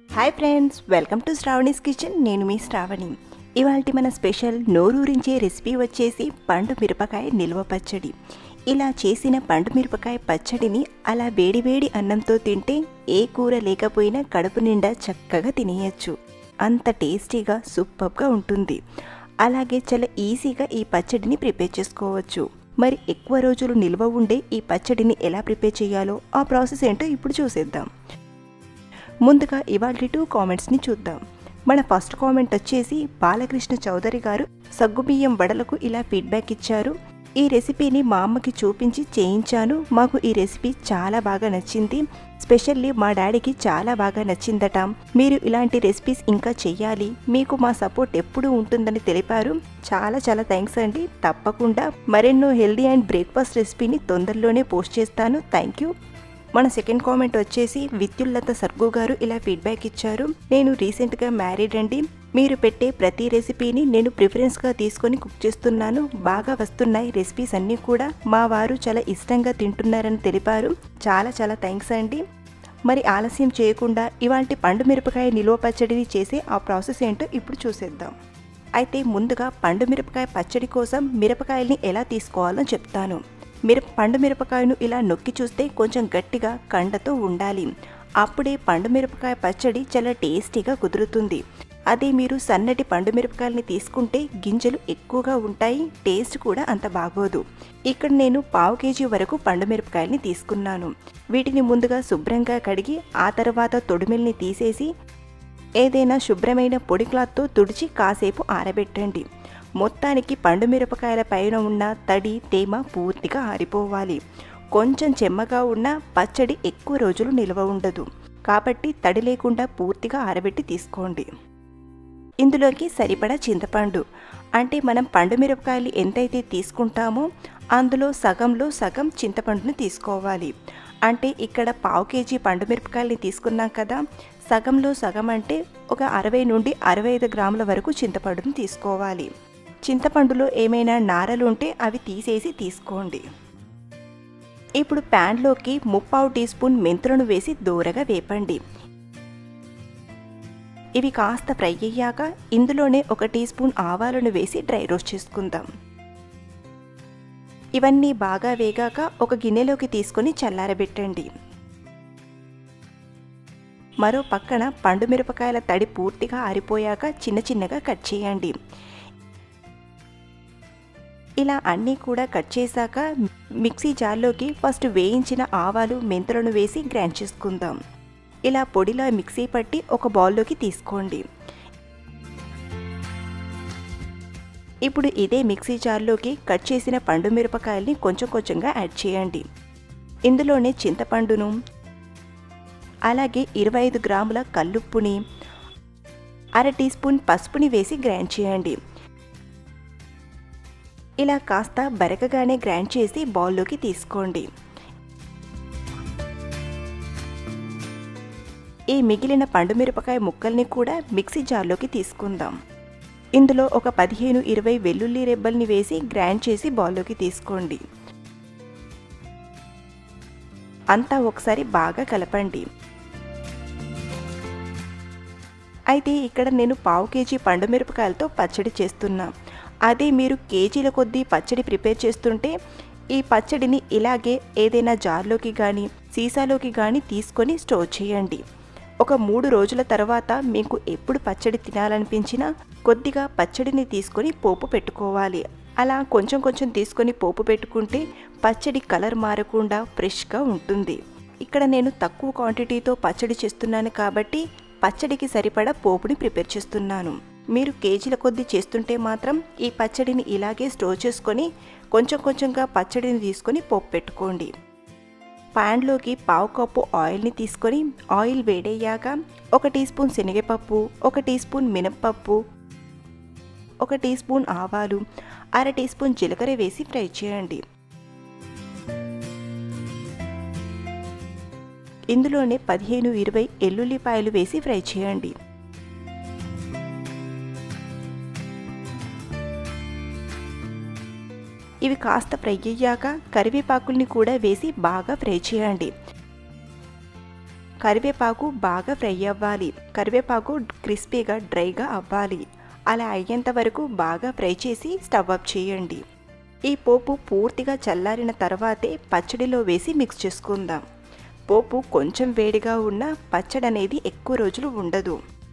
hi friends welcome to Sravani's kitchen నేను మీ శ్రావణి ఇవాళ మన స్పెషల్ నోరూరించే రెసిపీ వచ్చేసి పండు మిరపకాయ నిల్వ పచ్చడి ఇలా చేసిన పండు మిరపకాయ పచ్చడిని అలా వేడివేడి అన్నంతో తింటే ఏ కూర లేకపోయినా కడుపు నిండా చక్కగా తినేయచ్చు అంత టేస్టీగా సూపర్గా ఉంటుంది అలాగే చాలా ఈజీగా ఈ పచ్చడిని ప్రిపేర్ చేసుకోవచ్చు మరి ఎక్కువ రోజులు నిల్వ ఉండే ఈ పచ్చడిని ఎలా ప్రిపేర్ చేయాలో ఆ ప్రాసెస్ ఏంటో ఇప్పుడు చూసేద్దాం ముందుగా ఇవాళ టూ కామెంట్స్ని చూద్దాం మన ఫస్ట్ కామెంట్ వచ్చేసి బాలకృష్ణ చౌదరి గారు సగ్గుబియ్యం వడలకు ఇలా ఫీడ్బ్యాక్ ఇచ్చారు ఈ రెసిపీని మా అమ్మకి చూపించి చేయించాను మాకు ఈ రెసిపీ చాలా బాగా నచ్చింది స్పెషల్లీ మా డాడీకి చాలా బాగా నచ్చిందట మీరు ఇలాంటి రెసిపీస్ ఇంకా చెయ్యాలి మీకు మా సపోర్ట్ ఎప్పుడూ ఉంటుందని తెలిపారు చాలా చాలా థ్యాంక్స్ అండి తప్పకుండా మరెన్నో హెల్దీ అండ్ బ్రేక్ఫాస్ట్ రెసిపీని తొందరలోనే పోస్ట్ చేస్తాను థ్యాంక్ యూ మన సెకండ్ కామెంట్ వచ్చేసి విద్యుల్లత సర్గు గారు ఇలా ఫీడ్బ్యాక్ ఇచ్చారు నేను రీసెంట్గా మ్యారీడ్ అండి మీరు పెట్టే ప్రతి రెసిపీని నేను ప్రిఫరెన్స్గా తీసుకొని కుక్ చేస్తున్నాను బాగా వస్తున్నాయి రెసిపీస్ అన్నీ కూడా మా వారు చాలా ఇష్టంగా తింటున్నారని తెలిపారు చాలా చాలా థ్యాంక్స్ అండి మరి ఆలస్యం చేయకుండా ఇవాంటి పండు మిరపకాయ నిల్వ పచ్చడిని చేసే ఆ ప్రాసెస్ ఏంటో ఇప్పుడు చూసేద్దాం అయితే ముందుగా పండు మిరపకాయ పచ్చడి కోసం మిరపకాయల్ని ఎలా తీసుకోవాలో చెప్తాను మిరప పండు మిరపకాయను ఇలా నొక్కి చూస్తే కొంచెం గట్టిగా కండతో ఉండాలి అప్పుడే పండు మిరపకాయ పచ్చడి చాలా టేస్టీగా కుదురుతుంది అదే మీరు సన్నటి పండు మిరపకాయలని తీసుకుంటే గింజలు ఎక్కువగా ఉంటాయి టేస్ట్ కూడా అంత బాగోదు ఇక్కడ నేను పావు కేజీ వరకు పండు మిరపకాయల్ని తీసుకున్నాను వీటిని ముందుగా శుభ్రంగా కడిగి ఆ తర్వాత తొడిమిల్ని తీసేసి ఏదైనా శుభ్రమైన పొడి క్లాత్తో తుడిచి కాసేపు ఆరబెట్టండి మొత్తానికి పండు మిరపకాయల పైన ఉన్న తడి తేమ పూర్తిగా ఆరిపోవాలి కొంచెం చెమ్మగా ఉన్న పచ్చడి ఎక్కువ రోజులు నిల్వ ఉండదు కాబట్టి తడి లేకుండా పూర్తిగా ఆరబెట్టి తీసుకోండి ఇందులోకి సరిపడా చింతపండు అంటే మనం పండు మిరపకాయలు ఎంతైతే తీసుకుంటామో అందులో సగంలో సగం చింతపండుని తీసుకోవాలి అంటే ఇక్కడ పావు కేజీ పండు మిరపకాయలని తీసుకున్నాం కదా సగంలో సగం అంటే ఒక అరవై నుండి అరవై ఐదు గ్రాముల వరకు చింతపండుని తీసుకోవాలి చింతపండులో ఏమైనా నారలు ఉంటే అవి తీసేసి తీసుకోండి ఇప్పుడు ప్యాన్లోకి ముప్పావు టీ స్పూన్ మెంతులను వేసి దూరగా వేపండి ఇవి కాస్త ఫ్రై అయ్యాక ఇందులోనే ఒక టీ స్పూన్ ఆవాలను వేసి డ్రై రోస్ట్ చేసుకుందాం ఇవన్నీ బాగా వేగాక ఒక గిన్నెలోకి తీసుకొని చల్లారబెట్టండి మరో పక్కన పండు మిరపకాయల తడి పూర్తిగా ఆరిపోయాక చిన్న చిన్నగా కట్ చేయండి ఇలా అన్నీ కూడా కట్ చేశాక మిక్సీ జార్లోకి ఫస్ట్ వేయించిన ఆవాలు మెంతులను వేసి గ్రైండ్ చేసుకుందాం ఇలా పొడిలా మిక్సీ పట్టి ఒక బౌల్లోకి తీసుకోండి ఇప్పుడు ఇదే మిక్సీ జార్లోకి కట్ చేసిన పండు మిరపకాయల్ని కొంచెం కొంచెంగా యాడ్ చేయండి ఇందులోనే చింతపండును అలాగే ఇరవై ఐదు గ్రాముల కల్లుప్పుని అర టీ స్పూన్ పసుపుని వేసి గ్రైండ్ చేయండి ఇలా కాస్త బరకగానే గ్రైండ్ చేసి బౌల్లోకి తీసుకోండి ఈ మిగిలిన పండు మిరపకాయ ముక్కల్ని కూడా మిక్సీ జార్లోకి తీసుకుందాం ఇందులో ఒక పదిహేను ఇరవై వెల్లుల్లి రెబ్బల్ని వేసి గ్రైండ్ చేసి బౌల్లోకి తీసుకోండి అంతా ఒకసారి బాగా కలపండి అయితే ఇక్కడ నేను పావు కేజీ పండు మిరపకాయలతో పచ్చడి చేస్తున్నా అదే మీరు కేజీల కొద్దీ పచ్చడి ప్రిపేర్ చేస్తుంటే ఈ పచ్చడిని ఇలాగే ఏదైనా జార్లోకి కానీ సీసాలోకి కానీ తీసుకొని స్టోర్ చేయండి ఒక మూడు రోజుల తర్వాత మీకు ఎప్పుడు పచ్చడి తినాలనిపించినా కొద్దిగా పచ్చడిని తీసుకొని పోపు పెట్టుకోవాలి అలా కొంచెం కొంచెం తీసుకొని పోపు పెట్టుకుంటే పచ్చడి కలర్ మారకుండా ఫ్రెష్గా ఉంటుంది ఇక్కడ నేను తక్కువ క్వాంటిటీతో పచ్చడి చేస్తున్నాను కాబట్టి పచ్చడికి సరిపడా పోపుని ప్రిపేర్ చేస్తున్నాను మీరు కేజీల కొద్దీ చేస్తుంటే మాత్రం ఈ పచ్చడిని ఇలాగే స్టోర్ చేసుకొని కొంచెం కొంచెంగా పచ్చడిని తీసుకొని పోపు పెట్టుకోండి ప్యాన్లోకి పావు కప్పు ఆయిల్ని తీసుకొని ఆయిల్ వేడయ్యాక ఒక టీ స్పూన్ శనగపప్పు ఒక టీ స్పూన్ మినప్పప్పు ఒక టీ స్పూన్ ఆవాలు అర టీ స్పూన్ జీలకర్ర వేసి ఫ్రై చేయండి ఇందులోనే పదిహేను ఇరవై ఎల్లుల్లిపాయలు వేసి ఫ్రై చేయండి ఇవి కాస్త ఫ్రై అయ్యాక కరివేపాకుల్ని కూడా వేసి బాగా ఫ్రై చేయండి కరివేపాకు బాగా ఫ్రై అవ్వాలి కరివేపాకు క్రిస్పీగా డ్రైగా అవ్వాలి అలా అయ్యేంత వరకు బాగా ఫ్రై చేసి స్టవ్ ఆఫ్ చేయండి ఈ పోపు పూర్తిగా చల్లారిన తర్వాతే పచ్చడిలో వేసి మిక్స్ చేసుకుందాం పోపు కొంచెం వేడిగా ఉన్న పచ్చడి అనేది ఎక్కువ రోజులు ఉండదు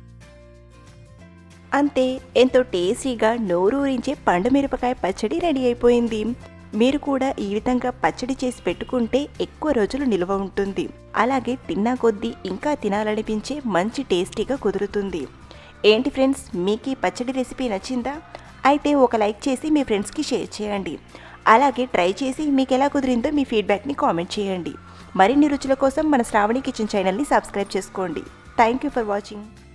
అంతే ఎంతో టేస్టీగా నోరూరించే పండు మిరపకాయ పచ్చడి రెడీ అయిపోయింది మీరు కూడా ఈ విధంగా పచ్చడి చేసి పెట్టుకుంటే ఎక్కువ రోజులు నిల్వ ఉంటుంది అలాగే తిన్నా కొద్దీ ఇంకా తినాలనిపించే మంచి టేస్టీగా కుదురుతుంది ఏంటి ఫ్రెండ్స్ మీకు ఈ పచ్చడి రెసిపీ నచ్చిందా అయితే ఒక లైక్ చేసి మీ ఫ్రెండ్స్కి షేర్ చేయండి అలాగే ట్రై చేసి మీకు ఎలా కుదిరిందో మీ ఫీడ్బ్యాక్ని కామెంట్ చేయండి మరిన్ని రుచుల కోసం మన శ్రావణి కిచెన్ ఛానల్ని సబ్స్క్రైబ్ చేసుకోండి థ్యాంక్ యూ ఫర్ వాచింగ్